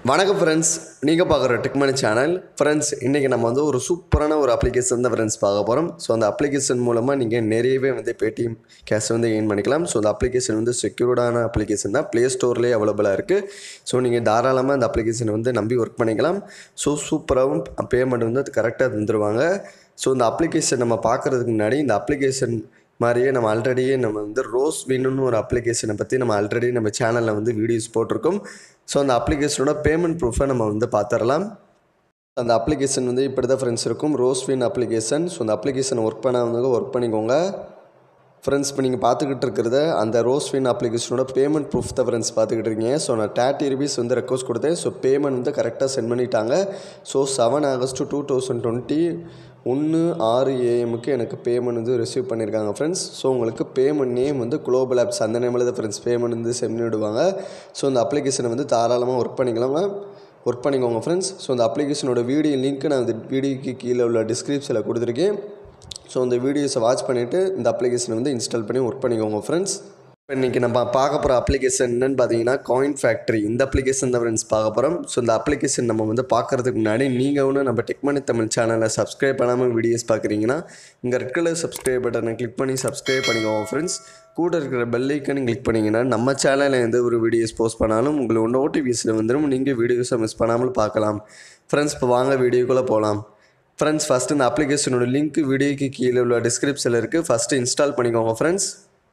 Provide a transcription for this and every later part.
வணக்கம் ஃப்ரெண்ட்ஸ் நீங்கள் பார்க்குற டெக்மனி சேனல் ஃப்ரெண்ட்ஸ் இன்றைக்கி நம்ம வந்து ஒரு சூப்பரான ஒரு அப்ளிகேஷன் தான் ஃப்ரெண்ட்ஸ் பார்க்க போகிறோம் ஸோ அந்த அப்ளிகேஷன் மூலமாக நீங்கள் நிறையவே வந்து பேடிஎம் கேஷ் வந்து ஏர்ன் பண்ணிக்கலாம் ஸோ அந்த அப்ளிகேஷன் வந்து செக்யூர்டான அப்ளிகேஷன் தான் ப்ளே ஸ்டோர்லேயே அவைலபிளாக இருக்குது ஸோ நீங்கள் தாராளமாக அந்த அப்ளிகேஷனை வந்து நம்பி ஒர்க் பண்ணிக்கலாம் ஸோ சூப்பராகவும் பேமெண்ட் வந்து கரெக்டாக தந்துடுவாங்க ஸோ இந்த அப்ளிகேஷன் நம்ம பார்க்குறதுக்கு முன்னாடி இந்த அப்ளிகேஷன் மாதிரியே நம்ம ஆல்ரெடியே நம்ம வந்து ரோஸ் வின்னு ஒரு அப்ளிகேஷனை பற்றி நம்ம ஆல்ரெடி நம்ம சேனலில் வந்து வீடியோஸ் போட்டிருக்கோம் ஸோ அந்த அப்ளிகேஷனோட பேமெண்ட் ப்ரூஃபை நம்ம வந்து பார்த்துடலாம் அந்த அப்ளிகேஷன் வந்து இப்படி தான் ஃப்ரெண்ட்ஸ் இருக்கும் ரோஸ்வின் அப்ளிகேஷன் ஸோ அந்த அப்ளிகேஷன் ஒர்க் பண்ணாதவங்க ஒர்க் பண்ணிக்கோங்க ஃப்ரெண்ட்ஸ் இப்போ நீங்கள் பார்த்துக்கிட்டு இருக்கிறத அந்த ரோஸ்வின் அப்ளிகேஷனோட பேமெண்ட் ப்ரூஃப் தான் ஃப்ரெண்ட்ஸ் பார்த்துக்கிட்டு இருக்கீங்க ஸோ நான் தேர்ட்டி ருபீஸ் வந்து ரெக்வஸ்ட் கொடுத்தேன் ஸோ பேமெண்ட் வந்து கரெக்டாக சென்ட் பண்ணிட்டாங்க so seven August two thousand twenty ஒன்று ஆறு ஏஎம்க்கு எனக்கு பேமெண்ட் வந்து ரிசீவ் பண்ணியிருக்காங்க ஃப்ரெண்ட்ஸ் ஸோ உங்களுக்கு பேமெண்ட் நேம் வந்து குளோபல் ஆப்ஸ் அந்த நேமில் தான் ஃப்ரெண்ட்ஸ் பேமெண்ட் வந்து சென்ட் பண்ணிவிடுவாங்க ஸோ அந்த அப்ளிகேஷனை வந்து தாராளமாக ஒர்க் பண்ணிக்கலாங்க ஒர்க் பண்ணிக்கோங்க ஃப்ரெண்ட்ஸ் ஸோ அந்த அப்ளிகேஷனோட வீடியோ லிங்க் நான் இந்த வீடியோக்கு கீழே உள்ள டிஸ்கிரிப்ஷனில் கொடுத்துருக்கேன் ஸோ இந்த வீடியோஸை வாட்ச் பண்ணிவிட்டு இந்த அப்ளிகேஷனை வந்து இன்ஸ்டால் பண்ணி ஒர்க் பண்ணிக்கோங்க ஃப்ரெண்ட்ஸ் இப்போ இன்றைக்கி நம்ம பார்க்க போகிற அப்ளிகேஷன் என்னன்னு பார்த்தீங்கன்னா காயின் ஃபேக்ட்ரி இந்த அப்ளிகேஷன் தான் ஃப்ரெண்ட்ஸ் பார்க்க போகிறோம் ஸோ இந்த அப்ளிகேஷன் நம்ம வந்து பார்க்குறதுக்கு முன்னாடி நீங்கள் ஒன்று நம்ம டெக்மனி தமிழ் சேனலை சப்ஸ்கிரைப் பண்ணாமல் வீடியோஸ் பார்க்குறீங்கன்னா இங்கே ரெட் கலர் சப்ஸ்கிரைப் பட்டனை கிளிக் பண்ணி சப்ஸ்கிரைப் பண்ணிக்கோங்க ஃப்ரெண்ட்ஸ் கூட இருக்கிற பெல் ஐக்கனை கிளிக் பண்ணிங்கன்னா நம்ம சேனலில் எந்த ஒரு வீடியோஸ் போஸ்ட் பண்ணாலும் உங்களுக்கு நோட்டிஃபிகேஷன் வந்துடும் நீங்கள் வீடியோஸை மிஸ் பண்ணாமல் பார்க்கலாம் ஃப்ரெண்ட்ஸ் இப்போ வாங்க வீடியோக்குள்ளே போகலாம் ஃப்ரெண்ட்ஸ் ஃபஸ்ட்டு இந்த அப்ளிகேஷனோட லிங்க் வீடியோக்கு கீழே உள்ள டிஸ்கிரிப்ஷனில் இருக்குது ஃபஸ்ட்டு இன்ஸ்டால் பண்ணிக்கோங்க ஃப்ரெண்ட்ஸ்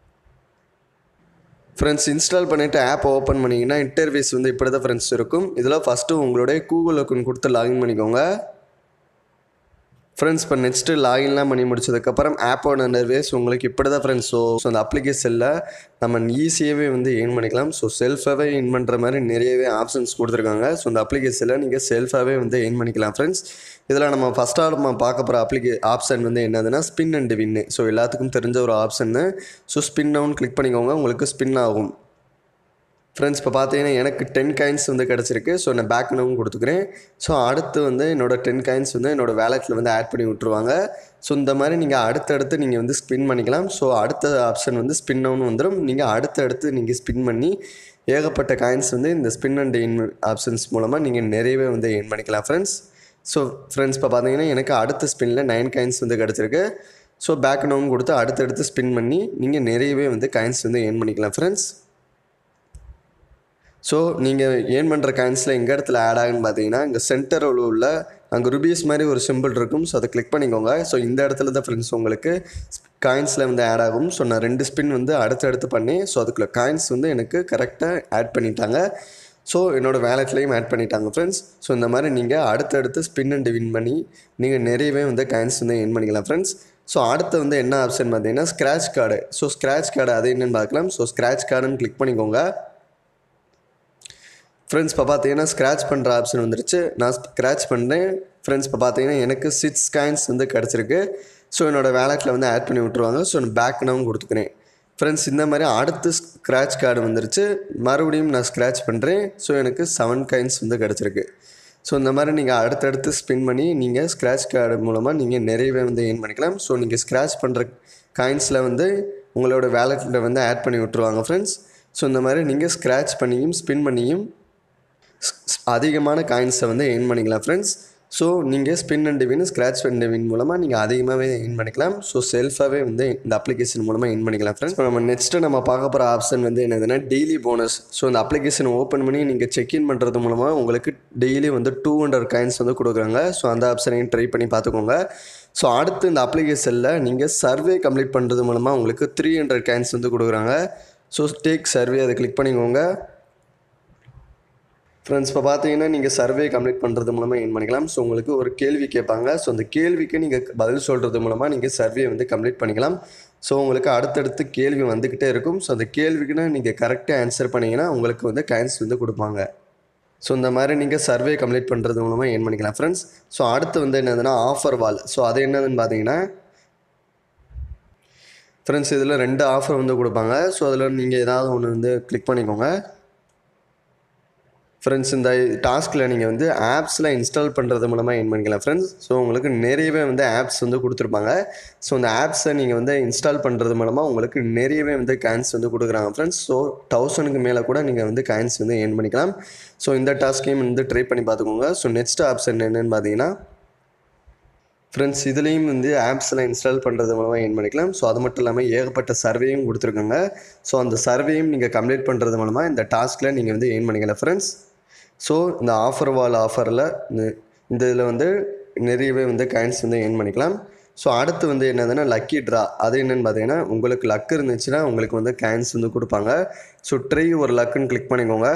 ஃப்ரெண்ட்ஸ் இன்ஸ்டால் பண்ணிவிட்டு ஆப் ஓப்பன் பண்ணிங்கன்னா இன்டர்வேஸ் வந்து இப்படி தான் ஃப்ரெண்ட்ஸ் இருக்கும் இதில் ஃபஸ்ட்டு உங்களுடைய கூகுள் அக்கௌண்ட் கொடுத்து லாகின் பண்ணிக்கோங்க ஃப்ரெண்ட்ஸ் இப்போ நெக்ஸ்ட்டு லாகின்லாம் பண்ணி முடிச்சதுக்கப்புறம் ஆப்போட இன்டர்வேஸ் உங்களுக்கு இப்படி தான் ஃப்ரெண்ட்ஸ் ஸோ ஸோ அந்த அப்ளிகேஷனில் நம்ம ஈஸியாகவே வந்து ஏர்ன் பண்ணிக்கலாம் ஸோ செல்ஃபாகவே ஏர்ன் பண்ணுற மாதிரி நிறையவே ஆப்ஷன்ஸ் கொடுத்துருக்காங்க ஸோ அந்த அப்ளிகேஷனில் நீங்கள் செல்ஃபாகவே வந்து ஏர்ன் பண்ணிக்கலாம் ஃப்ரெண்ட்ஸ் இதில் நம்ம ஃபஸ்ட்டாக நம்ம பார்க்க போகிற அப்ளிகே ஆப்ஷன் வந்து என்னதுன்னா ஸ்பின் அண்ட் வின்னு ஸோ எல்லாத்துக்கும் தெரிஞ்ச ஒரு ஆப்ஷன்னு ஸோ ஸ்பின் டவுன் கிளிக் பண்ணிக்கோங்க உங்களுக்கு ஸ்பின் ஆகும் ஃப்ரெண்ட்ஸ் இப்போ பார்த்தீங்கன்னா எனக்கு டென் காயின்ஸ் வந்து கிடச்சிருக்கு ஸோ நான் பேக் நவும் கொடுத்துக்கிறேன் ஸோ அடுத்து வந்து என்னோடய டென் காயின்ஸ் வந்து என்னோடய வேலெட்டில் வந்து ஆட் பண்ணி விட்ருவாங்க ஸோ இந்த மாதிரி நீங்கள் அடுத்தடுத்து நீங்கள் வந்து ஸ்பின் பண்ணிக்கலாம் ஸோ அடுத்த ஆப்ஷன் வந்து ஸ்பின் டவுன் வந்துடும் நீங்கள் அடுத்தடுத்து நீங்கள் ஸ்பின் பண்ணி ஏகப்பட்ட காயின்ஸ் வந்து இந்த ஸ்பின் அண்ட் இன் ஆப்ஷன்ஸ் மூலமாக நீங்கள் நிறையவே வந்து ஏர்ன் பண்ணிக்கலாம் ஃப்ரெண்ட்ஸ் ஸோ ஃப்ரெண்ட்ஸ் இப்போ பார்த்தீங்கன்னா எனக்கு அடுத்த ஸ்பின்னில் நைன் காயின்ஸ் வந்து கிடச்சிருக்கு ஸோ பேக் நவும் கொடுத்து அடுத்தடுத்து ஸ்பின் பண்ணி நீங்கள் நிறையவே வந்து காயின்ஸ் வந்து ஏர்ன் பண்ணிக்கலாம் ஃப்ரெண்ட்ஸ் ஸோ நீங்கள் ஏர்ன் பண்ணுற காயின்ஸில் எங்கள் இடத்துல ஆட் ஆகுன்னு பார்த்தீங்கன்னா இங்கே சென்டர் உள்ள அங்கே ருபீஸ் மாதிரி ஒரு சிம்பிள் இருக்கும் ஸோ அதை கிளிக் பண்ணிக்கோங்க ஸோ இந்த இடத்துல தான் ஃப்ரெண்ட்ஸ் உங்களுக்கு காயின்ஸில் வந்து ஆட் ஆகும் ஸோ நான் ரெண்டு ஸ்பின் வந்து அடுத்தடுத்து பண்ணி ஸோ அதுக்குள்ள காயின்ஸ் வந்து எனக்கு கரெக்டாக ஆட் பண்ணிட்டாங்க ஸோ என்னோடய வேலெட்லேயும் ஆட் பண்ணிட்டாங்க ஃப்ரெண்ட்ஸ் ஸோ இந்த மாதிரி நீங்கள் அடுத்தடுத்து ஸ்பின் அண்ட் வின் பண்ணி நீங்கள் நிறையவே வந்து காயின்ஸ் வந்து ஏர்ன் பண்ணிக்கலாம் ஃப்ரெண்ட்ஸ் ஸோ அடுத்து வந்து என்ன ஆப்ஷன் பார்த்தீங்கன்னா scratch card so scratch card அது என்னென்னு பார்க்கலாம் ஸோ ஸ்க்ராட்ச் கார்டுன்னு கிளிக் பண்ணிக்கோங்க ஃப்ரெண்ட்ஸ் இப்போ பார்த்தீங்கன்னா ஸ்க்ராட்ச் பண்ணுற ஆப்ஷன் வந்துருச்சு நான் ஸ்க்ராட்ச் பண்ணேன் ஃப்ரெண்ட்ஸ் இப்போ பார்த்தீங்கன்னா எனக்கு சிக்ஸ் காயின்ஸ் வந்து கிடச்சிருக்கு ஸோ என்னோடய வேலெட்டில் வந்து ஆட் பண்ணி விட்ருவாங்க ஸோ நான் பேக்னாவும் கொடுத்துக்கிறேன் ஃப்ரெண்ட்ஸ் இந்த மாதிரி அடுத்து ஸ்க்ராட்ச் கார்டு வந்துருச்சு மறுபடியும் நான் ஸ்க்ராட்ச் பண்ணுறேன் ஸோ எனக்கு செவன் காயின்ஸ் வந்து கிடச்சிருக்கு ஸோ இந்த மாதிரி நீங்கள் அடுத்தடுத்து ஸ்பின் பண்ணி நீங்கள் ஸ்க்ராட்ச் கார்டு மூலமாக நீங்கள் நிறையவே வந்து ஏர்ன் பண்ணிக்கலாம் ஸோ நீங்கள் ஸ்க்ராட்ச் பண்ணுற காயின்ஸில் வந்து உங்களோட வேலெட்டில் வந்து ஆட் பண்ணி விட்ருவாங்க ஃப்ரெண்ட்ஸ் ஸோ இந்த மாதிரி நீங்கள் ஸ்க்ராட்ச் பண்ணியும் ஸ்பின் பண்ணியும் அதிகமான காயின்ஸை வந்து ஏர்ன் பண்ணிக்கலாம் ஃப்ரெண்ட்ஸ் ஸோ நீங்கள் spin and win scratch and win மூலமாக நீங்கள் அதிகமாகவே ஏர்ன் பண்ணிக்கலாம் ஸோ செல்ஃபாகவே வந்து இந்த அப்ளிகேஷன் மூலமாக ஏர்ன் பண்ணிக்கலாம் ஃப்ரெண்ட்ஸ் இப்போ நம்ம நெக்ஸ்ட்டு நம்ம பார்க்க போகிற ஆப்ஷன் வந்து என்னதுன்னா டெய்லி போனஸ் ஸோ இந்த அப்ளிகேஷன் ஓப்பன் பண்ணி நீங்கள் செக்இன் பண்ணுறது மூலமாக உங்களுக்கு டெய்லி வந்து டூ ஹண்ட்ரட் காயின்ஸ் வந்து கொடுக்குறாங்க ஸோ அந்த ஆப்ஷனையும் ட்ரை பண்ணி பார்த்துக்கோங்க ஸோ அடுத்து இந்த அப்ளிகேஷனில் நீங்கள் சர்வே கம்ப்ளீட் பண்ணுறது மூலமாக உங்களுக்கு த்ரீ ஹண்ட்ரட் காயின்ஸ் வந்து கொடுக்குறாங்க ஸோ டேக் சர்வே அதை கிளிக் பண்ணிக்கோங்க ஃப்ரெண்ட்ஸ் இப்போ பார்த்தீங்கன்னா நீங்கள் சர்வே கம்ப்ளீட் பண்ணுறது மூலமாக ஏன் பண்ணிக்கலாம் ஸோ உங்களுக்கு ஒரு கேள்வி கேட்பாங்க ஸோ அந்த கேள்விக்கு நீங்கள் பதில் சொல்கிறது மூலமாக நீங்கள் சர்வே வந்து கம்ப்ளீட் பண்ணிக்கலாம் ஸோ உங்களுக்கு அடுத்தடுத்து கேள்வி வந்துக்கிட்டே இருக்கும் ஸோ அந்த கேள்விக்குன்னா நீங்கள் கரெக்டாக ஆன்சர் பண்ணிங்கன்னா உங்களுக்கு வந்து காயின்ஸ் வந்து கொடுப்பாங்க ஸோ இந்த மாதிரி நீங்கள் சர்வே கம்ப்ளீட் பண்ணுறது மூலமாக ஏன் பண்ணிக்கலாம் ஃப்ரெண்ட்ஸ் ஸோ அடுத்து வந்து என்னதுன்னா ஆஃபர் வால் ஸோ அது என்னதுன்னு பார்த்தீங்கன்னா ஃப்ரெண்ட்ஸ் இதில் ரெண்டு ஆஃபர் வந்து கொடுப்பாங்க ஸோ அதில் நீங்கள் ஏதாவது ஒன்று வந்து கிளிக் பண்ணிக்கோங்க ஃப்ரெண்ட்ஸ் இந்த டாஸ்கில் நீங்கள் வந்து ஆப்ஸில் இன்ஸ்டால் பண்ணுறது மூலமாக ஏன் பண்ணிக்கலாம் ஃப்ரெண்ட்ஸ் ஸோ உங்களுக்கு நிறையவே வந்து ஆப்ஸ் வந்து கொடுத்துருப்பாங்க ஸோ அந்த ஆப்ஸை நீங்கள் வந்து இன்ஸ்டால் பண்ணுறது மூலமாக உங்களுக்கு நிறையவே வந்து காயின்ஸ் வந்து கொடுக்குறாங்க ஃப்ரெண்ட்ஸ் ஸோ தௌசண்ட்க்கு மேலே கூட நீங்கள் வந்து காயின்ஸ் வந்து ஏன் பண்ணிக்கலாம் ஸோ இந்த டாஸ்கையும் வந்து ட்ரை பண்ணி பார்த்துக்கோங்க ஸோ நெக்ஸ்ட் ஆப்ஸ் என்னென்னு பார்த்தீங்கன்னா ஃப்ரெண்ட்ஸ் இதுலேயும் வந்து ஆப்ஸில் இன்ஸ்டால் பண்ணுறது மூலமாக ஏன் பண்ணிக்கலாம் ஸோ அது மட்டும் இல்லாமல் ஏகப்பட்ட சர்வேயும் கொடுத்துருக்காங்க ஸோ அந்த சர்வேயும் நீங்கள் கம்ப்ளீட் பண்ணுறது மூலமாக இந்த டாஸ்கில் நீங்கள் வந்து ஏன் பண்ணிக்கலாம் ஃப்ரெண்ட்ஸ் ஸோ இந்த ஆஃபர் வால் ஆஃபரில் இந்த இதில் வந்து நிறையவே வந்து காயின்ஸ் வந்து ஏன் பண்ணிக்கலாம் ஸோ அடுத்து வந்து என்னதுன்னா லக்கி ட்ரா அது என்னென்னு பார்த்தீங்கன்னா உங்களுக்கு லக் இருந்துச்சுன்னா உங்களுக்கு வந்து காயின்ஸ் வந்து கொடுப்பாங்க ஸோ ட்ரை ஒரு லக்குன்னு கிளிக் பண்ணிக்கோங்க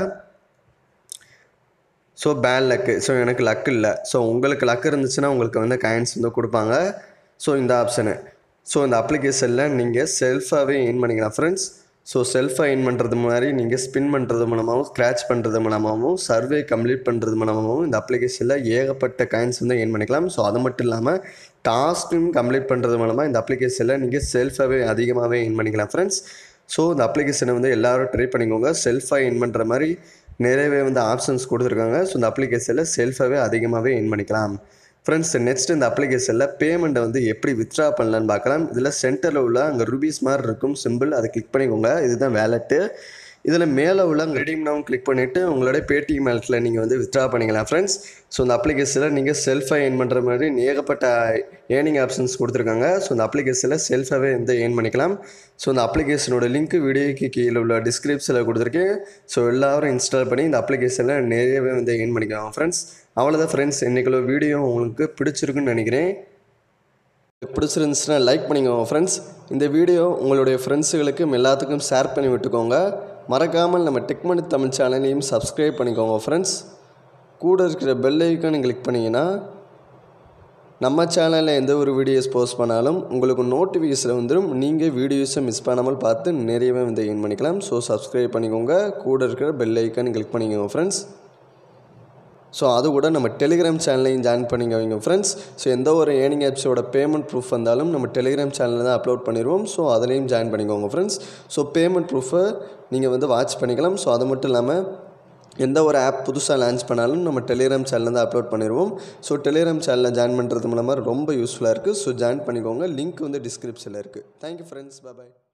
ஸோ பேட் லக்கு ஸோ எனக்கு லக் இல்லை ஸோ உங்களுக்கு லக் இருந்துச்சுன்னா உங்களுக்கு வந்து காயின்ஸ் வந்து கொடுப்பாங்க ஸோ இந்த ஆப்ஷனு ஸோ இந்த அப்ளிகேஷனில் நீங்கள் செல்ஃபாகவே ஏன் பண்ணிக்கலாம் ஃப்ரெண்ட்ஸ் ஸோ செல்ஃபாக ஏன் பண்ணுறது மாதிரி நீங்கள் ஸ்பின் பண்ணுறது மூலமாகவும் ஸ்க்ராட்ச் பண்ணுறது மூலமாகவும் சர்வே கம்ப்ளீட் பண்ணுறது மூலமாகவும் இந்த அப்ளிகேஷனில் ஏகப்பட்ட காயின்ஸ் வந்து ஏன் பண்ணிக்கலாம் ஸோ அது மட்டும் இல்லாமல் டாஸ்க்கும் கம்ப்ளீட் பண்ணுறது மூலமாக இந்த அப்ளிகேஷனில் நீங்கள் செல்ஃபாகவே அதிகமாகவே ஏன் பண்ணிக்கலாம் ஃப்ரெண்ட்ஸ் ஸோ இந்த அப்ளிகேஷனை வந்து எல்லோரும் ட்ரை பண்ணிக்கோங்க செல்ஃபாக ஏன் பண்ணுற மாதிரி நிறையவே வந்து ஆப்ஷன்ஸ் கொடுத்துருக்காங்க ஸோ இந்த அப்ளிகேஷனில் செல்ஃபாகவே அதிகமாகவே ஏன் பண்ணிக்கலாம் ஃப்ரெண்ட்ஸ் நெக்ஸ்ட் இந்த அப்ளிகேஷனில் பேமெண்ட்டை வந்து எப்படி வித்ட்ரா பண்ணலான்னு பார்க்கலாம் இதில் சென்டரில் உள்ள அங்கே ருபீஸ் மாதிரி இருக்கும் சிம்பிள் அதை கிளிக் பண்ணிக்கோங்க இதுதான் வேலெட்டு இதில் மேலே உள்ள அங்கே ரெடீம் நவுன் கிளிக் பண்ணிவிட்டு உங்களோட பேடிஎம் வேலெட்டில் நீங்கள் வந்து வித்ட்ரா பண்ணிக்கலாம் ஃப்ரெண்ட்ஸ் ஸோ இந்த அப்ளிகேஷனில் நீங்கள் செல்ஃபாக ஏர்ன் பண்ணுற மாதிரி ஏகப்பட்ட ஏர்னிங் ஆப்ஷன்ஸ் கொடுத்துருக்காங்க ஸோ இந்த அப்ளிகேஷனில் செல்ஃபாகவே வந்து ஏர்ன் பண்ணிக்கலாம் ஸோ இந்த அப்ளிகேஷனோட லிங்க் வீடியோக்கு கீழே உள்ள டிஸ்கிரிப்ஷனில் கொடுத்துருக்கேன் ஸோ எல்லாரும் இன்ஸ்டால் பண்ணி இந்த அப்ளிகேஷனில் நிறையவே வந்து ஏர்ன் பண்ணிக்கலாம் ஃப்ரெண்ட்ஸ் அவ்வளோதான் ஃப்ரெண்ட்ஸ் இன்றைக்குள்ள வீடியோ உங்களுக்கு பிடிச்சிருக்குன்னு நினைக்கிறேன் பிடிச்சிருந்துச்சுன்னா லைக் பண்ணிக்கோங்க ஃப்ரெண்ட்ஸ் இந்த வீடியோ உங்களுடைய ஃப்ரெண்ட்ஸுகளுக்கும் எல்லாத்துக்கும் ஷேர் பண்ணி விட்டுக்கோங்க மறக்காமல் நம்ம டெக்மனி தமிழ் சேனலையும் சப்ஸ்கிரைப் பண்ணிக்கோங்க ஃப்ரெண்ட்ஸ் கூட இருக்கிற பெல் ஐக்கானை கிளிக் பண்ணிங்கன்னா நம்ம சேனலில் எந்த ஒரு வீடியோஸ் போஸ்ட் பண்ணாலும் உங்களுக்கு நோட்டிஃபிகேஷன் வந்துடும் நீங்கள் வீடியோஸை மிஸ் பண்ணாமல் பார்த்து நிறையவே வந்து ஏன் பண்ணிக்கலாம் ஸோ சப்ஸ்கிரைப் பண்ணிக்கோங்க கூட இருக்கிற பெல் ஐக்கானை கிளிக் பண்ணிக்கோங்க ஃப்ரெண்ட்ஸ் ஸோ அது கூட நம்ம டெலிகிராம் சேனலையும் ஜாயின் பண்ணிக்கோங்க ஃப்ரெண்ட்ஸ் ஸோ எந்த ஒரு ஏர்னிங் ஆப்ஸோட பேமெண்ட் ப்ரூஃப் வந்தாலும் நம்ம டெலிகிராம் சேனலில் தான் அப்லோட் பண்ணிடுவோம் ஸோ அதுலேயும் ஜாயின் பண்ணிக்கோங்க ஃப்ரெண்ட்ஸ் ஸோ பேமெண்ட் ப்ரூஃபை நீங்கள் வந்து வாட்ச் பண்ணிக்கலாம் ஸோ அது மட்டும் இல்லாமல் எந்த ஒரு ஆப் புதுசாக லான்ச் பண்ணாலும் நம்ம டெலிகிராம் சேனலில் தான் அப்லோட் பண்ணிடுவோம் ஸோ டெலிகிராம் சேனலில் ஜாயின் பண்ணுறது மூலமாக ரொம்ப யூஸ்ஃபுல்லாக இருக்குது ஸோ ஜாயின் பண்ணிக்கோங்க லிங்க் வந்து டிஸ்கிரிப்ஷனில் இருக்குது தேங்க்யூ ஃப்ரெண்ட்ஸ் பாய்